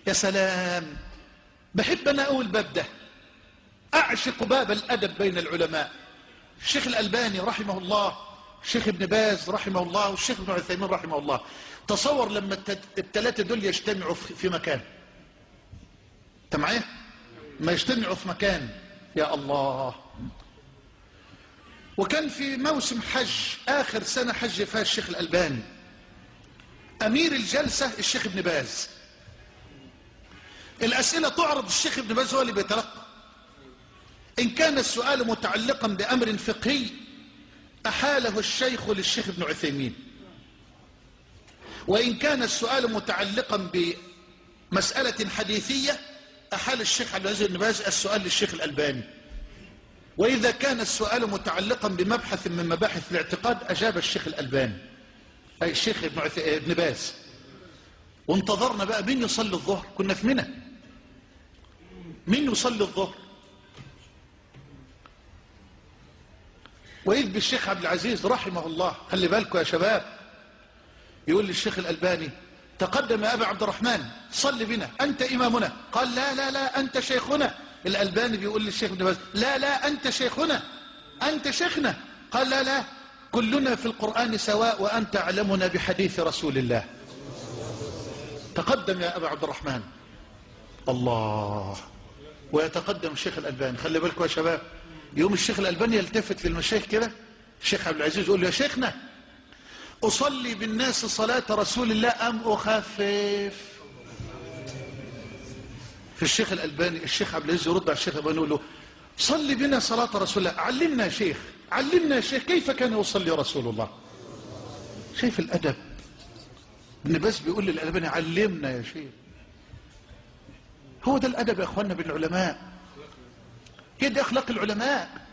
يا سلام بحب أنا أقول باب ده أعشق باب الأدب بين العلماء الشيخ الألباني رحمه الله الشيخ ابن باز رحمه الله والشيخ ابن عثيمين رحمه الله تصور لما التت- التلاتة دول يجتمعوا في في مكان انت معايا ما يجتمعوا في مكان يا الله وكان في موسم حج آخر سنة حج فيها الشيخ الألباني أمير الجلسة الشيخ ابن باز الأسئلة تعرض الشيخ ابن باز هو اللي بيتلقى إن كان السؤال متعلقا بأمر فقهي أحاله الشيخ للشيخ ابن عثيمين وإن كان السؤال متعلقا بمسألة حديثية أحال الشيخ عبد العزيز بن باز السؤال للشيخ الألباني وإذا كان السؤال متعلقا بمبحث من مباحث الاعتقاد أجاب الشيخ الألباني أي الشيخ ابن, عث... ابن باز وانتظرنا بقى مين يصلي الظهر كنا في منى مين يصلي الظهر وإذ بالشيخ عبد العزيز رحمه الله خلي بالكم يا شباب يقول للشيخ الألباني تقدم يا أبا عبد الرحمن صل بنا أنت إمامنا قال لا لا لا أنت شيخنا الألباني بيقول للشيخ ابن باز لا لا أنت شيخنا أنت شيخنا قال لا لا كلنا في القرآن سواء وأنت أعلمنا بحديث رسول الله تقدم يا أبا عبد الرحمن الله ويتقدم الشيخ الألباني خلي بالكم يا شباب يوم الشيخ الألباني يلتفت للمشايخ كده الشيخ عبد العزيز يقول له يا شيخنا أصلي بالناس صلاة رسول الله أم أخفف في الشيخ الألباني الشيخ عبد العزيز يرد على الشيخ الألباني يقول له صلي بنا صلاة رسول الله علمنا يا شيخ علمنا يا شيخ كيف كان يصلي رسول الله شايف الأدب ابن باز بيقول للألباني علمنا يا شيخ هو ده الأدب يا أخوانا بالعلماء هي دي أخلاق العلماء